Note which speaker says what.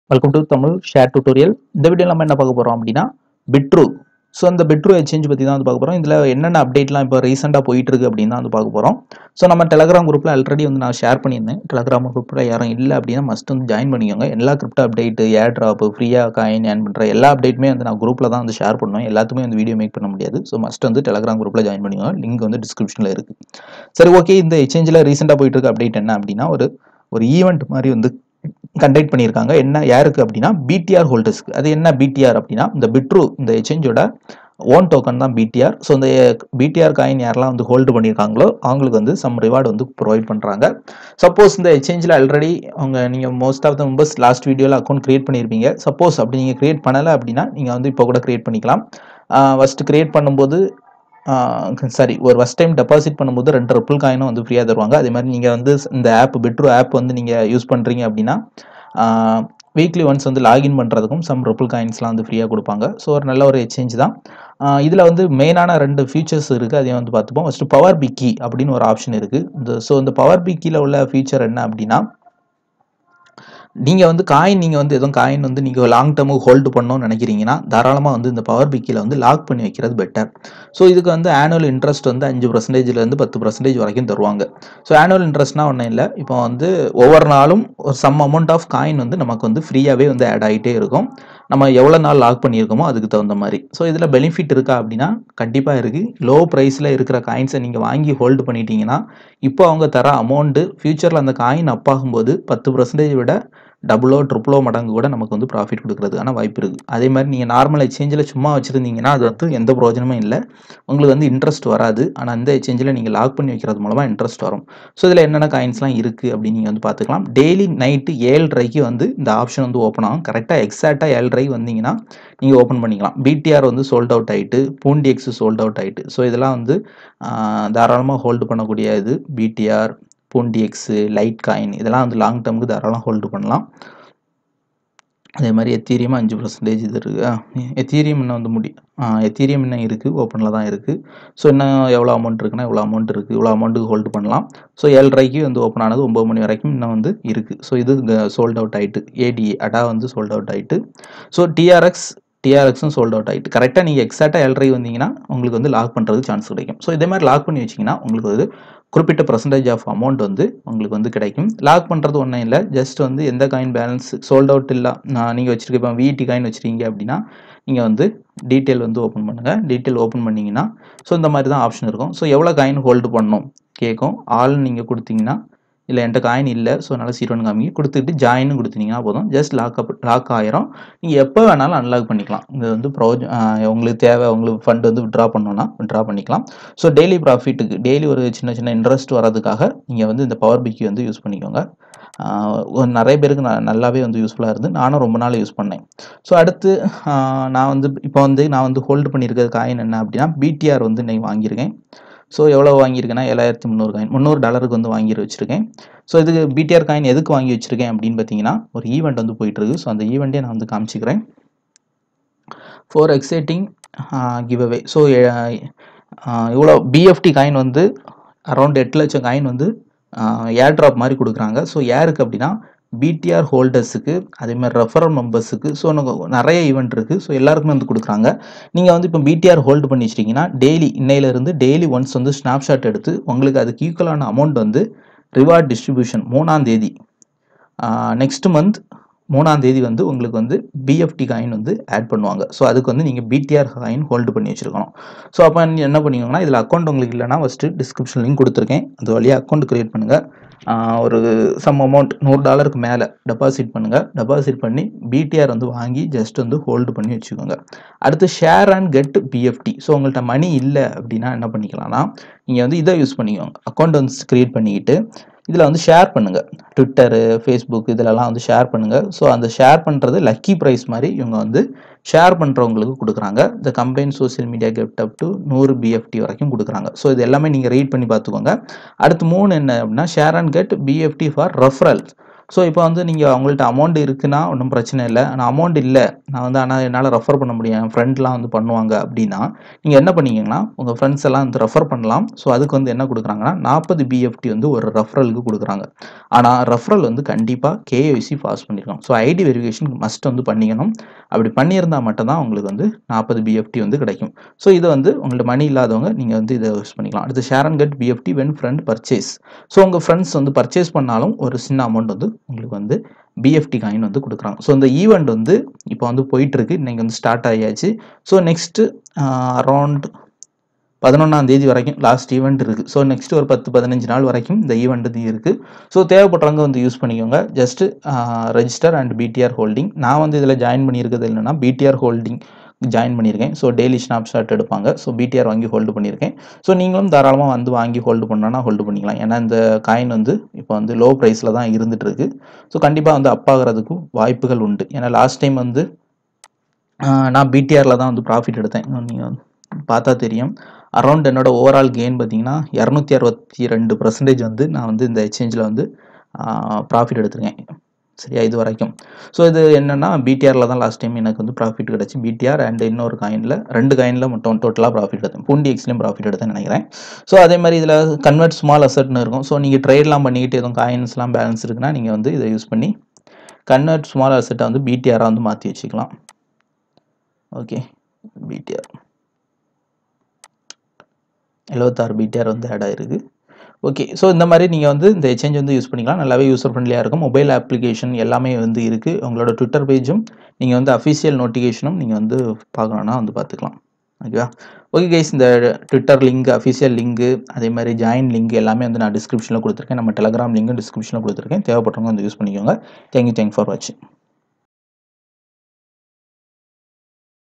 Speaker 1: welcome to Tamil share tutorial இந்த video நம்ம என்ன பார்க்க போகிறோம் அப்படின்னா பிட்ரூ ஸோ அந்த பிட்ரூ எக்ஸ்சேஞ்ச் பற்றி தான் வந்து பார்க்க போகிறோம் இதில் என்னென்ன அப்டேட்லாம் இப்போ ரீசெண்டாக போயிட்டு இருக்கு அப்படின்னு தான் வந்து பார்க்க போகிறோம் ஸோ நம்ம டெலகிராம் குரூப்பில் ஆல்ரெடி வந்து நான் ஷேர் பண்ணியிருந்தேன் டெலகிராம் குரூப்பில் யாரும் இல்லை அப்படின்னா மஸ்ட் வந்து ஜாயின் பண்ணிக்கோங்க எல்லா கிரிப்டோ அப்டேட்டு ஏர் ட்ராப்பு ஃப்ரீயாக காயின் ஏன் பண்ணுற எல்லா அப்டேட்டுமே வந்து நான் குரூப்பில் தான் வந்து ஷேர் பண்ணுவேன் எல்லாத்துமே வந்து வீடியோ மேக் பண்ண முடியாது ஸோ மஸ்ட் வந்து டெலகிராம் குரூப்பில் ஜாயின் பண்ணிக்கோங்க லிங்க் வந்து டிஸ்கிரிப்ஷனில் இருக்குது சரி ஓகே இந்த எக்ஸ்சேஞ்சில் ரீசெண்டாக போயிட்டு இருக்க அப்டேட் என்ன அப்படின்னா ஒரு ஒரு ஈவெண்ட் மாதிரி வந்து கண்டக்ட் பண்ணியிருக்காங்க என்ன யாருக்கு அப்படின்னா பிடிஆர் ஹோல்டர்ஸ்க்கு அது என்ன பிடிஆர் அப்படின்னா இந்த பிட்ரூ இந்த எக்ஸ்சேஞ்சோட ஓன் டோக்கன் தான் பிடிஆர் ஸோ இந்த பிடிஆர் காயின் யாரெல்லாம் வந்து ஹோல்டு பண்ணியிருக்காங்களோ அவங்களுக்கு வந்து சம் ரிவார்டு வந்து ப்ரொவைட் பண்ணுறாங்க சப்போஸ் இந்த எக்ஸ்சேஞ்சில் ஆல்ரெடி அவங்க நீங்கள் most of the members last வீடியோவில் அக்கௌண்ட் கிரியேட் பண்ணியிருப்பீங்க சப்போஸ் அப்படி நீங்கள் கிரியேட் பண்ணலை அப்படின்னா நீங்கள் வந்து இப்போ கூட கிரியேட் பண்ணிக்கலாம் ஃபஸ்ட்டு கிரியேட் பண்ணும்போது சாரி ஒரு ஃபஸ்ட் டைம் டெபாசிட் பண்ணும்போது ரெண்டு ரிப்பிள் காயினும் வந்து ஃப்ரீயாக தருவாங்க அதே மாதிரி நீங்கள் வந்து இந்த ஆப் பிட்ரூ ஆப் வந்து நீங்கள் யூஸ் பண்ணுறீங்க அப்படின்னா வீக்லி ஒன்ஸ் வந்து லாகின் பண்ணுறதுக்கும் சம் ரிப்பிள் காயின்ஸ்லாம் வந்து ஃப்ரீயாக கொடுப்பாங்க ஸோ ஒரு நல்ல ஒரு எக்ஸ்சேஞ்ச் தான் இதில் வந்து மெயினான ரெண்டு ஃபீச்சர்ஸ் இருக்குது அதையும் வந்து பார்த்துப்போம் ஃபஸ்ட்டு பவர் பிக்கி அப்படின்னு ஒரு ஆப்ஷன் இருக்குது இந்த ஸோ இந்த பவர் பிக்கியில் உள்ள ஃபீச்சர் என்ன அப்படின்னா நீங்கள் வந்து காயின் நீங்கள் வந்து எதுவும் காயின் வந்து நீங்கள் லாங் டேர்முக்கு ஹோல்டு பண்ணணும்னு நினைக்கிறீங்கன்னா தாராளமாக வந்து இந்த பவர் பிக்கில் வந்து லாக் பண்ணி வைக்கிறது பெட்டர் ஸோ இதுக்கு வந்து ஆனுவல் இன்ட்ரெஸ்ட் வந்து அஞ்சு பர்சன்டேஜ்லேருந்து பத்து பர்சன்டேஜ் வரைக்கும் தருவாங்க ஸோ ஆனுவல் இன்ட்ரெஸ்ட்னா ஒன்றும் இல்லை இப்போ வந்து ஒவ்வொரு நாளும் ஒரு சம் அமௌண்ட் ஆஃப் காயின் வந்து நமக்கு வந்து ஃப்ரீயாகவே வந்து ஆட் ஆகிட்டே இருக்கும் நம்ம எவ்வளோ நாள் லாக் பண்ணியிருக்கோமோ அதுக்கு தகுந்த மாதிரி ஸோ இதில் பெனிஃபிட் இருக்கா அப்படின்னா கண்டிப்பாக இருக்குது லோ ப்ரைஸில் இருக்கிற காயின்ஸை நீங்கள் வாங்கி ஹோல்டு பண்ணிட்டீங்கன்னா இப்போ அவங்க தர அமௌண்ட்டு ஃப்யூச்சரில் அந்த காயின் அப் ஆகும்போது பத்து பர்சன்டேஜ் விட டபுளோ ட்ரிப்ளோ மடங்கு கூட நமக்கு வந்து ப்ராஃபிட் கொடுக்குறதுக்கான வாய்ப்பு இருக்குது அதே மாதிரி நீங்கள் நார்மல் எக்ஸ்சேஞ்சில் சும்மா வச்சுருந்தீங்கன்னா அது வந்து எந்த பிரயோஜனமும் இல்லை உங்களுக்கு வந்து இன்ட்ரெஸ்ட் வராது ஆனால் அந்த எக்ஸ்சேஞ்சில் நீங்கள் லாக் பண்ணி வைக்கிறது மூலமாக இன்ட்ரெஸ்ட் வரும் ஸோ இதில் என்னென்ன காயின்ஸ்லாம் இருக்குது அப்படின்னு நீங்கள் வந்து பார்த்துக்கலாம் டெய்லி நைட்டு ஏழ்ரைக்கு வந்து இந்த ஆப்ஷன் வந்து ஓப்பன் ஆகும் கரெக்டாக எக்ஸாக்டாக ஏழ்ரைக்கு வந்தீங்கன்னா நீங்கள் ஓப்பன் பண்ணிக்கலாம் பிடிஆர் வந்து சோல்ட் அவுட் ஆகிட்டு பூண்டி எக்ஸ் சோல்ட் அவுட் ஆகிட்டு ஸோ இதெல்லாம் வந்து தாராளமாக ஹோல்டு பண்ணக்கூடிய இது BTR Pundi X Litecoin இதெல்லாம் வந்து லாங் டேர்முக்கு தாராளம் ஹோல்டு பண்ணலாம் அதே மாதிரி எத்தீரியம் அஞ்சு பர்சன்டேஜ் இது இருக்குது எத்தீரியம் இன்னும் வந்து முடி எத்தீரியம் இன்னும் இருக்குது ஓப்பனில் தான் இருக்குது ஸோ இன்னும் எவ்வளோ அமௌண்ட் இருக்குன்னா இவ்வளோ அமௌண்ட் இருக்குது இவ்வளோ அமௌண்ட்டுக்கு ஹோல்டு பண்ணலாம் ஸோ ஏழரைக்கு வந்து ஓப்பன் ஆனது ஒம்பது மணி வரைக்கும் இன்னும் வந்து இருக்குது ஸோ இது சோல்ட் அவுட் ஆகிட்டு ஏடி அடா வந்து சோல்ட் அவுட் ஆகிட்டு ஸோ டிஆர்எக்ஸ் டிஆர்எக்ஸும் சோல்ட் அவுட் ஆகிட்டு கரெக்டாக நீங்கள் எக்ஸாக்டாக ஏழரை வந்தீங்கன்னா உங்களுக்கு வந்து லாக் பண்ணுறதுக்கு சான்ஸ் கிடைக்கும் ஸோ இதே மாதிரி லாக் பண்ணி வச்சிங்கன்னா உங்களுக்கு வந்து குறிப்பிட்ட பர்சன்டேஜ் ஆஃப் அமௌண்ட் வந்து உங்களுக்கு வந்து கிடைக்கும் லாக் பண்ணுறது ஒன்றும் இல்லை ஜஸ்ட் வந்து எந்த காயின் பேலன்ஸ் சோல்ட் அவுட் இல்லை நீங்கள் வச்சுருக்க இப்போ விஇடி காயின் வச்சுருக்கீங்க அப்படின்னா நீங்கள் வந்து டீட்டெயில் வந்து ஓப்பன் பண்ணுங்கள் டீட்டெயில் ஓப்பன் பண்ணிங்கன்னா ஸோ இந்த மாதிரி தான் ஆப்ஷன் இருக்கும் ஸோ எவ்வளோ காயின் ஹோல்டு பண்ணணும் கேட்கும் ஆள் நீங்கள் கொடுத்தீங்கன்னா இல்லை என்கிட்ட காயின் இல்லை ஸோ அதனால் சீரோன்னு காமிங்க கொடுத்துட்டு ஜாயின்னு கொடுத்தீங்கன்னா போதும் ஜஸ்ட் லாக் அப் லாக் ஆயிரும் நீங்கள் எப்போ வேணாலும் அன்லாக் பண்ணிக்கலாம் இது வந்து ப்ரோஜ் உங்களுக்கு தேவை உங்களுக்கு ஃபண்ட் வந்து விட்ரா பண்ணணும்னா விட்ரா பண்ணிக்கலாம் ஸோ டெய்லி ப்ராஃபிட்டுக்கு டெய்லி ஒரு சின்ன சின்ன இன்ட்ரெஸ்ட் வரதுக்காக நீங்கள் வந்து இந்த பவர் பிக்கி வந்து யூஸ் பண்ணிக்கோங்க நிறைய பேருக்கு நான் நல்லாவே வந்து யூஸ்ஃபுல்லாக இருந்து நானும் ரொம்ப நாள் யூஸ் பண்ணேன் ஸோ அடுத்து நான் வந்து இப்போ வந்து நான் வந்து ஹோல்டு பண்ணியிருக்கிற காயின் என்ன அப்படின்னா பிடிஆர் வந்து இன்னைக்கு வாங்கியிருக்கேன் ஸோ எவ்வளோ வாங்கியிருக்கேன்னா ஏழாயிரத்தி முந்நூறு காயின் முந்நூறு டாலருக்கு வந்து வாங்கி வச்சுருக்கேன் ஸோ இதுக்கு பிடிஆர் காயின் எதுக்கு வாங்கி வச்சுருக்கேன் அப்படின்னு பார்த்தீங்கன்னா ஒரு ஈவெண்ட் வந்து போயிட்டுருக்கு ஸோ அந்த ஈவெண்ட்டே நான் வந்து காமிச்சிக்கிறேன் for exciting give away so இவ்வளோ பிஎஃப்டி காயின் வந்து அரௌண்ட் எட்டு லட்சம் காயின் வந்து ஏர் ட்ராப் மாதிரி கொடுக்குறாங்க ஸோ யாருக்கு அப்படின்னா பிடிஆர் ஹோல்டர்ஸுக்கு அதே மாதிரி ரெஃபரல் மெம்பர்ஸுக்கு ஸோ நிறைய ஈவெண்ட் இருக்குது ஸோ எல்லாருக்குமே வந்து கொடுக்குறாங்க நீங்கள் வந்து இப்போ பிடிஆர் ஹோல்டு பண்ணி வச்சிட்டிங்கன்னா டெய்லி இன்னையிலேருந்து டெய்லி ஒன்ஸ் வந்து ஸ்னாப்ஷாட் எடுத்து உங்களுக்கு அதுக்கு ஈக்குவலான அமௌண்ட் வந்து ரிவார்ட் டிஸ்ட்ரிபியூஷன் மூணாம் தேதி நெக்ஸ்ட் மந்த் மூணாம் தேதி வந்து உங்களுக்கு வந்து பிஎஃப்டி காயின் வந்து ஆட் பண்ணுவாங்க ஸோ அதுக்கு வந்து நீங்கள் பிடிஆர் காயின் ஹோல்டு பண்ணி வச்சுருக்கணும் ஸோ அப்போ நீங்கள் என்ன பண்ணிக்கோங்கன்னா இதில் அக்கௌண்ட் உங்களுக்கு இல்லைனா ஃபஸ்ட்டு டிஸ்கிரிப்ஷன் லிங்க் கொடுத்துருக்கேன் அது வழியாக அக்கௌண்ட் க்ரியேட் பண்ணுங்கள் ஒரு சம் அமௌண்ட் நூறு டாலருக்கு மேலே டெபாசிட் பண்ணுங்கள் டெபாசிட் பண்ணி பிடிஆர் வந்து வாங்கி ஜஸ்ட் வந்து ஹோல்டு பண்ணி வச்சுக்கோங்க அடுத்து share and get BFT so உங்கள்கிட்ட மணி இல்லை அப்படின்னா என்ன பண்ணிக்கலாம்னா நீங்கள் வந்து இதை யூஸ் பண்ணிக்கோங்க அக்கௌண்ட் வந்து க்ரியேட் பண்ணிக்கிட்டு இதில் வந்து ஷேர் பண்ணுங்கள் ட்விட்டரு ஃபேஸ்புக் இதிலலாம் வந்து ஷேர் பண்ணுங்கள் ஸோ அந்த ஷேர் பண்ணுறது லக்கி ப்ரைஸ் மாதிரி இவங்க வந்து ஷேர் பண்ணுறவங்களுக்கு கொடுக்குறாங்க இந்த combine social media gift up to நூறு பிஎஃப்டி வரைக்கும் கொடுக்குறாங்க ஸோ இது எல்லாமே நீங்கள் ரீட் பண்ணி பார்த்துக்கோங்க அடுத்து மூணு என்ன அப்படின்னா share and get BFT for referral so இப்போ வந்து நீங்கள் அவங்கள்ட்ட அமௌண்ட் இருக்குன்னா ஒன்றும் பிரச்சனை இல்லை ஆனால் அமௌண்ட் இல்லை நான் வந்து ஆனால் என்னால் ரெஃபர் பண்ண முடியும் என் ஃப்ரெண்ட்லாம் வந்து பண்ணுவாங்க அப்படின்னா நீங்கள் என்ன பண்ணீங்கன்னா உங்கள் ஃப்ரெண்ட்ஸ் எல்லாம் வந்து ரெஃபர் பண்ணலாம் ஸோ அதுக்கு வந்து என்ன கொடுக்குறாங்கன்னா நாற்பது பிஎஃப்டி வந்து ஒரு ரெஃபரலுக்கு கொடுக்குறாங்க ஆனால் ரெஃபரல் வந்து கண்டிப்பாக கேஒய்சி பாஸ் பண்ணிருக்கணும் ஸோ ஐடி வெரிஃபிகேஷன் மஸ்ட் வந்து பண்ணிக்கணும் அப்படி பண்ணியிருந்தால் மட்டும்தான் உங்களுக்கு வந்து நாற்பது பிஎஃப்டி வந்து கிடைக்கும் ஸோ இது வந்து உங்கள்ட்ட மணி இல்லாதவங்க நீங்கள் வந்து இதை யூஸ் பண்ணிக்கலாம் அடுத்து share and get BFT when friend purchase so உங்கள் ஃப்ரெண்ட்ஸ் வந்து பர்ச்சேஸ் பண்ணாலும் ஒரு சின்ன அமௌண்ட் வந்து உங்களுக்கு வந்து பிஎஃப்டி காயின் வந்து கொடுக்குறாங்க ஸோ இந்த ஈவெண்ட் வந்து இப்போ வந்து போயிட்டு இருக்கு இன்னைக்கு வந்து ஸ்டார்ட் ஆகியாச்சு ஸோ நெக்ஸ்ட்டு அரௌண்ட் பதினொன்றாம் தேதி வரைக்கும் லாஸ்ட் ஈவெண்ட் இருக்குது ஸோ நெக்ஸ்ட் ஒரு பத்து பதினஞ்சு நாள் வரைக்கும் இந்த ஈவெண்ட் வந்து இருக்குது ஸோ தேவைப்படுறவங்க வந்து யூஸ் பண்ணிக்கோங்க just register and BTR holding நான் வந்து இதில் ஜாயின் பண்ணியிருக்கிறது என்னென்னா பிடிஆர் ஹோல்டிங் ஜாயின் பண்ணியிருக்கேன் ஸோ டெய்லி ஸ்னாப் ஷாட் எடுப்பாங்க ஸோ பிடிஆர் வாங்கி ஹோல்டு பண்ணியிருக்கேன் ஸோ நீங்களும் தாராளமாக வந்து வாங்கி ஹோல்டு பண்ணனா ஹோல்டு பண்ணிக்கலாம் ஏன்னா இந்த காயின் வந்து இப்போ வந்து லோ ப்ரைஸில் தான் இருந்துட்டு இருக்கு ஸோ கண்டிப்பாக வந்து அப்பாகிறதுக்கும் வாய்ப்புகள் உண்டு ஏன்னா லாஸ்ட் டைம் வந்து ஆஹ், நான் பிடிஆரில் தான் வந்து ப்ராஃபிட் எடுத்தேன் நீங்கள் பார்த்தா தெரியும் அரௌண்ட் என்னோட ஓவரால் கெயின் பார்த்தீங்கன்னா இரநூத்தி அறுபத்தி ரெண்டு பர்சன்டேஜ் வந்து நான் வந்து இந்த எக்ஸ்சேஞ்சில் வந்து ப்ராஃபிட் எடுத்திருக்கேன் சரியா இது வரைக்கும் ஸோ இது என்னன்னா பிடிஆரில் தான் லாஸ்ட் டைம் எனக்கு வந்து ப்ராஃபிட் கிடச்சி பிடிஆர் அண்ட் இன்னொரு காயினில் ரெண்டு காயினில் மட்டும் டோட்டலாக ப்ராஃபிட் எடுத்தேன் பூண்டி எக்ஸ்லேயும் ப்ராஃபிட் எடுத்தேன்னு நினைக்கிறேன் ஸோ அதே மாதிரி இதில் கன்வெர்ட் ஸ்மால் அசட்னு இருக்கும் ஸோ நீங்கள் ட்ரேட்லாம் பண்ணிக்கிட்டு எதுவும் காயின்ஸ்லாம் பேலன்ஸ் இருக்குன்னா நீங்கள் வந்து இதை யூஸ் பண்ணி கன்வெர்ட் ஸ்மால் அசட்டை வந்து பிடிஆராக வந்து மாற்றி வச்சுக்கலாம் ஓகே பிடிஆர் எழுபத்தாறு பிடிஆர் வந்து ஆட் ஆயிருக்கு ஓகே ஸோ இந்த மாதிரி நீங்கள் வந்து இந்த எக்ஸ்சேஞ்ச் வந்து யூஸ் பண்ணிக்கலாம் நல்லாவே யூசர் ஃப்ரெண்ட்லியாக இருக்கும் மொபைல் அப்ளிகேஷன் எல்லாமே வந்து இருக்குது உங்களோட ட்விட்டர் பேஜும் நீங்கள் வந்து அஃபிஷியல் நோட்டிஃபிகேஷனும் நீங்கள் வந்து பார்க்கணுன்னா வந்து பார்த்துக்கலாம் ஓகேவா ஓகே கைஸ் இந்த ட்விட்டர் லிங்க் அஃபிஷியல் லிங்க்கு அதே மாதிரி ஜாயின் லிங்க் எல்லாமே வந்து நான் டிஸ்கிரிப்ஷனில் கொடுத்துருக்கேன் நம்ம டெலகிராம் லிங்க்கும் டிஸ்கிரிப்ஷனில் கொடுத்துருக்கேன் தேவைப்பட்டவங்க வந்து யூஸ் பண்ணிக்கோங்க தேங்க்யூ தேங்க் ஃபார் வாட்சிங்